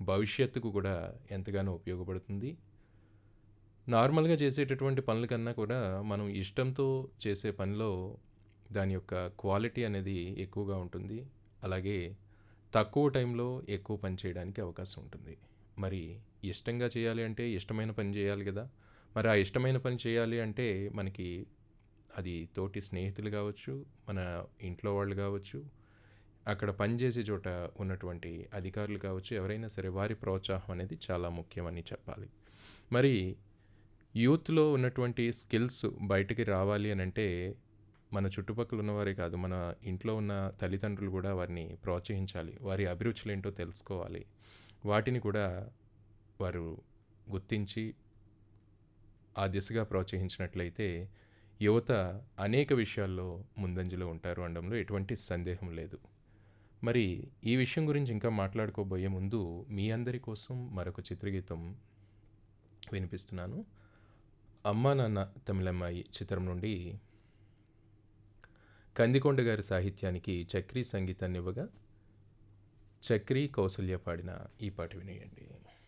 భవిష్యత్తుకు కూడా ఎంతగానో ఉపయోగపడుతుంది నార్మల్గా చేసేటటువంటి పనుల కన్నా కూడా మనం ఇష్టంతో చేసే పనిలో దాని యొక్క క్వాలిటీ అనేది ఎక్కువగా ఉంటుంది అలాగే తక్కువ టైంలో ఎక్కువ పని చేయడానికి అవకాశం ఉంటుంది మరి ఇష్టంగా చేయాలి అంటే ఇష్టమైన పని చేయాలి కదా మరి ఆ ఇష్టమైన పని చేయాలి అంటే మనకి అది తోటి స్నేహితులు కావచ్చు మన ఇంట్లో వాళ్ళు కావచ్చు అక్కడ పనిచేసే చోట ఉన్నటువంటి అధికారులు కావచ్చు ఎవరైనా సరే వారి ప్రోత్సాహం అనేది చాలా ముఖ్యమని చెప్పాలి మరి యూత్లో ఉన్నటువంటి స్కిల్స్ బయటికి రావాలి అని అంటే మన చుట్టుపక్కల ఉన్నవారే కాదు మన ఇంట్లో ఉన్న తల్లిదండ్రులు కూడా వారిని ప్రోత్సహించాలి వారి అభిరుచులు ఏంటో తెలుసుకోవాలి వాటిని కూడా వారు గుర్తించి ఆ దిశగా ప్రోత్సహించినట్లయితే యువత అనేక విషయాల్లో ముందంజలో ఉంటారు అనడంలో ఎటువంటి సందేహం లేదు మరి ఈ విషయం గురించి ఇంకా మాట్లాడుకోబోయే ముందు మీ అందరి కోసం మరొక చిత్రగీతం వినిపిస్తున్నాను అమ్మా నాన్న తమిళమ్మాయి చిత్రం నుండి కందికొండ గారి సాహిత్యానికి చక్రీ సంగీతాన్ని ఇవ్వగా చక్రీ కౌసల్య పాడిన ఈ పాట వినేయండి